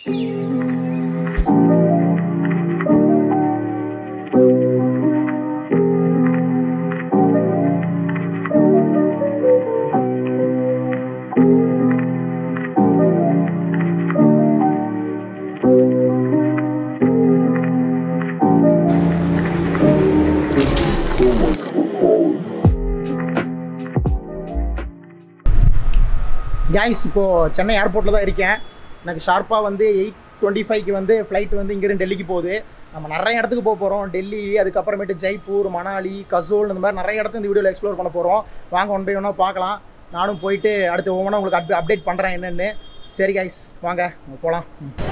Case இப்போது சென்னை ஏர்போர்ட்டில் தான் இருக்கேன் எனக்கு ஷார்ப்பாக வந்து எயிட் டுவெண்ட்டி ஃபைவ்க்கு வந்து ஃப்ளைட் வந்து இங்கேருந்து டெல்லிக்கு போகுது நம்ம நிறைய இடத்துக்கு போக போகிறோம் டெல்லி அதுக்கப்புறமேட்டு ஜெய்ப்பூர் மணாலி கசோல் இந்த மாதிரி நிறைய இடத்துல இந்த வீடியோவில் எக்ஸ்ப்ளோர் பண்ண போகிறோம் வாங்க ஒன் பை ஒன்னாக பார்க்கலாம் நானும் போயிட்டு அடுத்து ஒவ்வொன்றா உங்களுக்கு அப் அப்டேட் பண்ணுறேன் என்னென்னு சரி கைஸ் வாங்க போகலாம்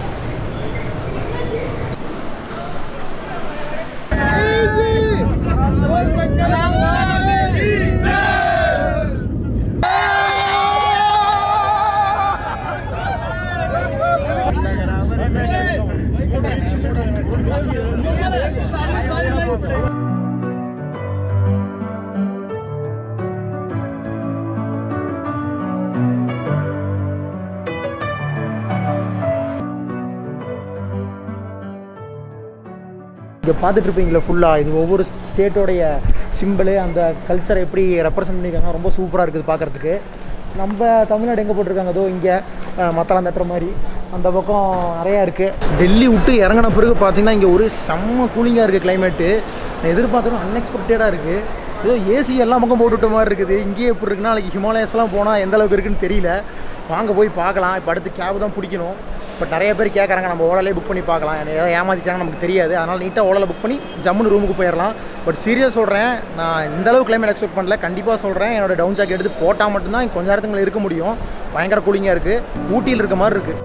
இங்கே பார்த்துட்டு இருப்பீங்களா ஃபுல்லாக இது ஒவ்வொரு ஸ்டேட்டோடைய சிம்பிளு அந்த கல்ச்சரை எப்படி ரெப்ரசன்ட் பண்ணியிருக்காங்க ரொம்ப சூப்பராக இருக்குது பார்க்குறதுக்கு நம்ம தமிழ்நாடு எங்கே போட்டிருக்காங்க அதோ இங்கே மத்தளம் தட்டுற மாதிரி அந்த பக்கம் நிறையா இருக்குது டெல்லி விட்டு இறங்கின பிறகு பார்த்தீங்கன்னா இங்கே ஒரு செம்ம கூலிங்காக இருக்குது கிளைமேட்டு நான் எதிர்பார்த்தோம் அன்எக்ஸ்பெக்டடாக இருக்குது ஏதோ ஏசி எல்லா பக்கம் போட்டுவிட்ட மாதிரி இருக்குது இங்கேயே எப்படி இருக்குன்னா நாளைக்கு ஹிமாலயஸ்லாம் போனால் எந்த அளவுக்கு இருக்குன்னு தெரியல வாங்க போய் பார்க்கலாம் இப்போ அடுத்து கேப் தான் பிடிக்கணும் பட் நிறைய பேர் கேட்குறாங்க நம்ம ஓலாலே புக் பண்ணி பார்க்கலாம் என்னை ஏதாவது ஏமாற்றிட்டாங்க நமக்கு தெரியாது அதனால் நீட்டாக ஓலாவில் புக் பண்ணி ஜம்முன்னு ரூமுக்கு போயிடலாம் பட் சீரியஸ் சொல்கிறேன் நான் இந்த அளவு கிளைமேட் எக்ஸ்பெக்ட் பண்ணல கண்டிப்பாக சொல்கிறேன் என்னோட டவுன் ஜாக்கெட் எடுத்து போட்டால் மட்டும்தான் கொஞ்ச நேரத்துக்குள்ள இருக்க முடியும் பயங்கர கூலிங்காக இருக்குது ஊட்டியில் இருக்க மாதிரி இருக்குது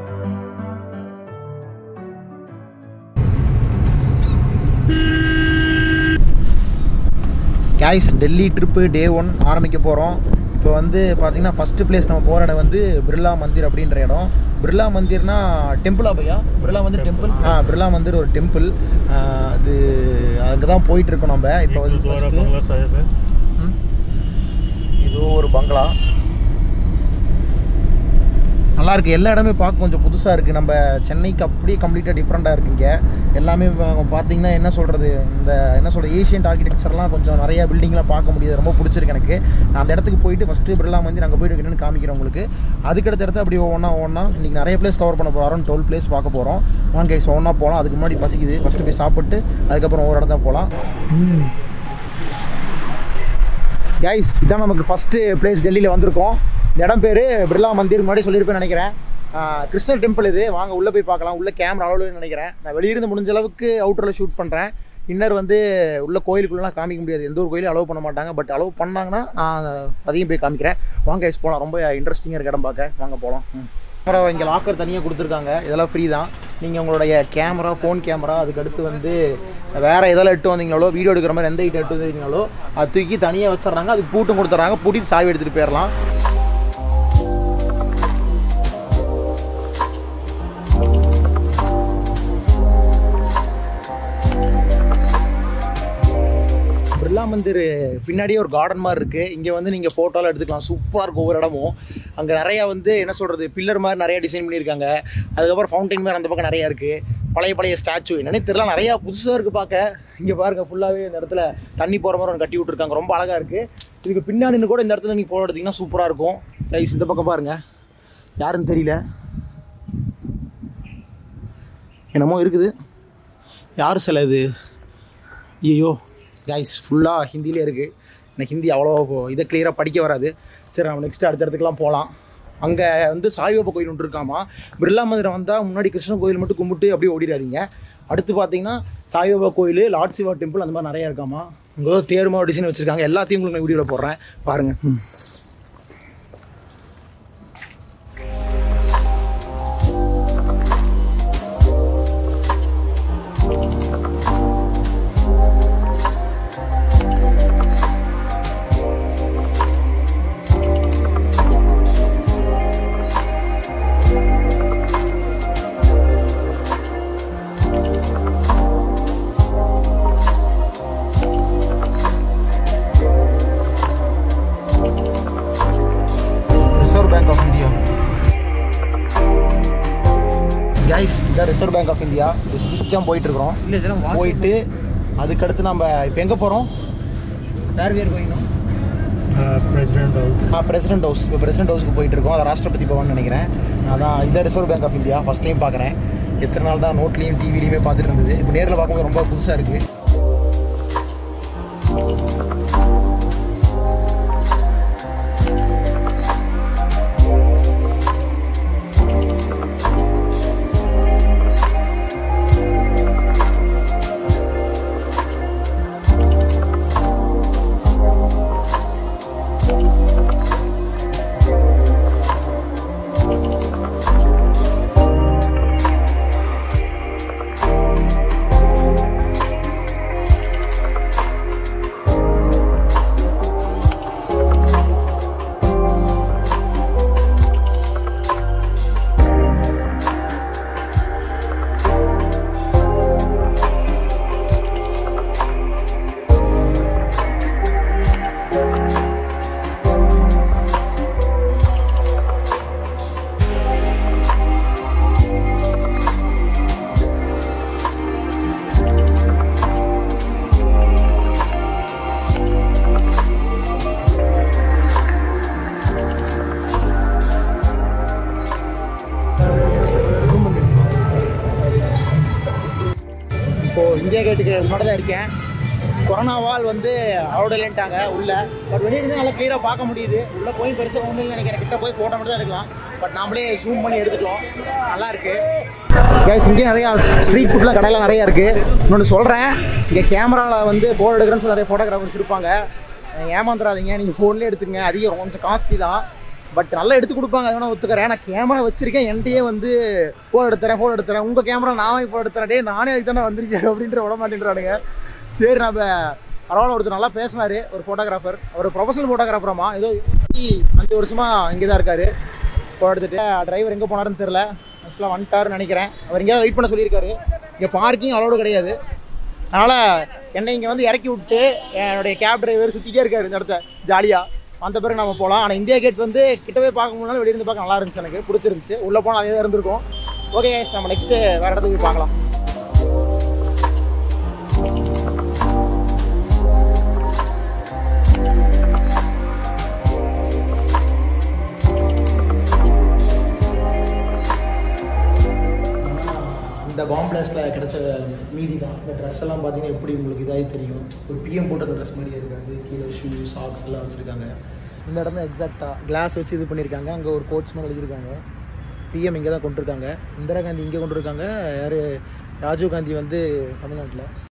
guys Delhi trip day one ஆரம்பிக்க போகிறோம் இப்போ வந்து பார்த்திங்கன்னா ஃபஸ்ட்டு பிளேஸ் நம்ம போகிற இடம் வந்து பிர்லா மந்திர் அப்படின்ற இடம் பிர்லா மந்திர்னா டெம்பிளா பையா பிர்லா மந்திர் டெம்பிள் ஆ பிர்லா மந்திர் ஒரு டெம்பிள் அது அங்கே தான் போயிட்டுருக்கோம் நம்ம இப்போ வந்து ஃபஸ்ட்டு இது ஒரு பங்களா நல்லா இருக்கு எல்லா இடமே பார்க்க கொஞ்சம் புதுசாக இருக்குது நம்ம சென்னைக்கு அப்படியே கம்ப்ளீட்டாக டிஃப்ரெண்ட்டாக இருக்குங்க எல்லாமே இப்போ பார்த்தீங்கன்னா என்ன சொல்கிறது இந்த என்ன சொல்கிறது ஏஷியன்ட் ஆர்கிடெக்சர்லாம் கொஞ்சம் நிறைய பில்டிங்லாம் பார்க்க முடியுது ரொம்ப பிடிச்சிருக்கு எனக்கு நான் அந்த இடத்துக்கு போயிட்டு ஃபஸ்ட்டு பிர்லா வந்து அங்கே போயிட்டு என்னென்னு காமிக்கிறேன் உங்களுக்கு அதுக்கடுத்த இடத்த அப்படி ஒவ்வொன்றா ஒவ்வொன்றா இன்றைக்கி நிறைய பிளேஸ் கவர் பண்ண போகிறோம் டுவெல் பிளேஸ் பார்க்க போகிறோம் வாங்க கைஸ் ஒவ்வொன்றா போகலாம் அதுக்கு முன்னாடி பசிக்குது ஃபஸ்ட்டு போய் சாப்பிட்டு அதுக்கப்புறம் ஒவ்வொரு இடத்த போகலாம் கைஸ் இதான் நமக்கு ஃபஸ்ட்டு பிளேஸ் டெல்லியில் வந்திருக்கோம் இந்த இடம் பேர் பிர்லா மந்திர் முன்னாடி சொல்லியிருப்பேன்னு நினைக்கிறேன் ஆஹ் கிருஷ்ணர் டெம்பிள் இது வாங்க உள்ளே போய் பார்க்கலாம் உள்ளே கேமரா அவ்வளோன்னு நினைக்கிறேன் நான் வெளியிருந்து முடிஞ்ச அளவுக்கு அவுட்டரில் ஷூட் பண்ணுறேன் இன்னர் வந்து உள்ள கோயிலுக்குள்ளலாம் காமிக்க முடியாது எந்த ஒரு கோயிலும் அலோவ் பண்ண மாட்டாங்க பட் அலோவ் பண்ணாங்கன்னா நான் அதையும் போய் காமிக்கிறேன் வாங்க கைஸ் போகலாம் ரொம்ப இன்ட்ரெஸ்டிங்காக இருக்க இடம் பார்க்க வாங்க போகலாம் அப்புறம் இங்கே லாக்கர் தனியாக கொடுத்துருக்காங்க இதெல்லாம் ஃப்ரீ தான் நீங்கள் உங்களுடைய கேமரா ஃபோன் கேமரா அதுக்கடுத்து வந்து வேறு எதெல்லாம் எட்டு வந்தீங்களோ வீடியோ எடுக்கிற மாதிரி எந்த ஐட்டம் எட்டு வந்தீங்களோ அது தூக்கி தனியாக வச்சிடுறாங்க அதுக்கு பூட்டும் கொடுத்துட்றாங்க பூட்டிட்டு சாவி எடுத்துகிட்டு போயிடலாம் பிர்லா மந்திர் பின்னாடியே ஒரு கார்டன் மாதிரி இருக்குது இங்கே வந்து நீங்கள் ஃபோட்டோலாம் எடுத்துக்கலாம் சூப்பராக இருக்கும் ஒவ்வொரு இடமும் அங்கே நிறையா வந்து என்ன சொல்கிறது பில்லர் மாதிரி நிறையா டிசைன் பண்ணியிருக்காங்க அதுக்கப்புறம் ஃபவுண்டைன் மாதிரி அந்த பக்கம் நிறையா இருக்குது பழைய பழைய ஸ்டாச்சு என்னன்னே தெரியல நிறையா புதுசாக இருக்குது பார்க்க இங்கே பாருங்க ஃபுல்லாகவே இந்த இடத்துல தண்ணி போகிற மாதிரி ஒன்று கட்டி விட்ருக்காங்க ரொம்ப அழகாக இருக்குது இதுக்கு பின்னாடி நின்னு கூட இந்த இடத்துல நீங்கள் ஃபோட்டோ எடுத்திங்கன்னா சூப்பராக இருக்கும் கைஸ் இந்த பக்கம் பாருங்கள் யாருன்னு தெரியல என்னமோ இருக்குது யார் சில இது ஐயோ கைஸ் ஃபுல்லாக ஹிந்திலே இருக்குது எனக்கு ஹிந்தி அவ்வளோ இதை கிளியராக படிக்க வராது சரி நம்ம நெக்ஸ்ட் அடுத்த இடத்துக்குலாம் போகலாம் அங்கே வந்து சாய்பாபா கோயில் ஒன்று இருக்காமா பிர்லா மந்திரம் வந்தால் முன்னாடி கிருஷ்ணன் கோயில் மட்டும் கும்பிட்டு அப்படியே ஓடிடாதீங்க அடுத்து பார்த்தீங்கன்னா சாய்பாபா கோயில் லார்ட் சிவா டெம்பிள் அந்த மாதிரி நிறையா இருக்காமா இங்கே தேர் மாதிரி டிசைன் வச்சுருக்காங்க எல்லாத்தையும் உங்களுக்கு நான் வீடியோவில் போடுறேன் பாருங்கள் ம். கைஸ் இந்த ரிசர்வ் பேங்க் ஆஃப் இந்தியா இது சுற்றி சுற்றி தான் போயிட்டுருக்குறோம் இல்லை இதெல்லாம் போயிட்டு அதுக்கடுத்து நம்ம இப்போ எங்கே போகிறோம் வேறு வேறு போயிடணும் பிரசிடென்ட் ஹவுஸ் ஆ பிரசிடென்ட் ஹவுஸ் இப்போ பிரசிடென்ட் ஹவுஸ்க்கு போயிட்டு இருக்கோம் அதை ராஷ்டிரபதி பவன் நினைக்கிறேன் அதான் இந்த reserve bank of India first time பார்க்குறேன் எத்தனை நாள் தான் நோட்லேயும் டிவிலையுமே பார்த்துட்டு இருந்தது இப்போ நேரில் பார்க்கும்போது ரொம்ப புதுசாக இருக்குது இப்போது இந்தியா கேட்டுக்கு முன்னாடி தான் இருக்கேன் கொரோனாவால் வந்து அலோடு இல்லைன்ட்டாங்க உள்ள பட் வெளியே இருந்து நல்லா கிளியராக பார்க்க முடியுது உள்ளே போய் பெருசாக ஒன்றும் இல்லை நினைக்கிறேன் கிட்ட போய் ஃபோட்டோ மட்டும் தான் எடுக்கலாம் பட் நாமளே ஜூம் பண்ணி எடுத்துக்கலாம் நல்லா இருக்கு கேஸ் இங்கே நிறையா ஸ்ட்ரீட் ஃபுட்லாம் கடையெல்லாம் நிறையா இருக்குது இன்னொன்று சொல்கிறேன் இங்கே கேமராவில் வந்து ஃபோட்டோ எடுக்கிறேன்னு சொல்லி நிறைய ஃபோட்டோகிராஃபர்ஸ் இருப்பாங்க ஏமாந்துடாதீங்க நீங்கள் ஃபோன்லேயே எடுத்துங்க அதிகம் கொஞ்சம் காஸ்ட்லி தான் பட் நல்லா எடுத்து கொடுப்பாங்க அதை வேணா ஒத்துக்கிறேன் நான் கேமரா வச்சிருக்கேன் என்கிட்டயே வந்து ஃபோட்டோ எடுத்துறேன் ஃபோட்டோ எடுத்துறேன் உங்கள் கேமரா நான் இப்போ எடுத்துறேன் டே நானே அதுக்கு தானே வந்திருக்கேன் அப்படின்ற விட மாட்டேன்றானுங்க சரி நம்ம பரவாயில்ல ஒருத்தர் நல்லா பேசினாரு ஒரு ஃபோட்டோகிராஃபர் அவர் ப்ரொஃபஷனல் ஃபோட்டோகிராஃபராமா ஏதோ இருபத்தி அஞ்சு வருஷமா இங்கே தான் இருக்காரு ஃபோட்டோ எடுத்துட்டு டிரைவர் எங்கே போனாருன்னு தெரில ஆக்சுவலாக வந்துட்டாருன்னு நினைக்கிறேன் அவர் எங்கேயாவது வெயிட் பண்ண சொல்லியிருக்காரு இங்கே பார்க்கிங் அலோடு கிடையாது அதனால் என்னை இங்கே வந்து இறக்கி விட்டு என்னுடைய கேப் டிரைவர் சுற்றிட்டே இருக்காரு இந்த இடத்த ஜாலியாக அந்த பிறகு நம்ம போகலாம் ஆனால் இந்தியா கேட் வந்து கிட்ட போய் பார்க்க முடியல வெளியிருந்து பார்க்க நல்லா இருந்துச்சு எனக்கு பிடிச்சிருந்துச்சு உள்ளே போனால் அதே தான் இருந்திருக்கும் ஓகே நம்ம நெக்ஸ்ட்டு வேறு இடத்துக்கு போய் பார்க்கலாம் இந்த பாம் பிளாஸ்டில் கிடைச்ச மீதி தான் இந்த ட்ரெஸ் எல்லாம் பார்த்தீங்கன்னா எப்படி உங்களுக்கு இதாகி தெரியும் ஒரு பிஎம் போட்ட ட்ரெஸ் மாதிரி இருக்காது கீழே ஷூ சாக்ஸ் எல்லாம் வச்சுருக்காங்க இந்த இடம் தான் எக்ஸாக்டாக கிளாஸ் வச்சு இது பண்ணியிருக்காங்க அங்கே ஒரு கோச் மாதிரி எழுதியிருக்காங்க பிஎம் இங்கே தான் கொண்டிருக்காங்க இந்திரா காந்தி இங்கே கொண்டிருக்காங்க யார் ராஜீவ் காந்தி வந்து தமிழ்நாட்டில்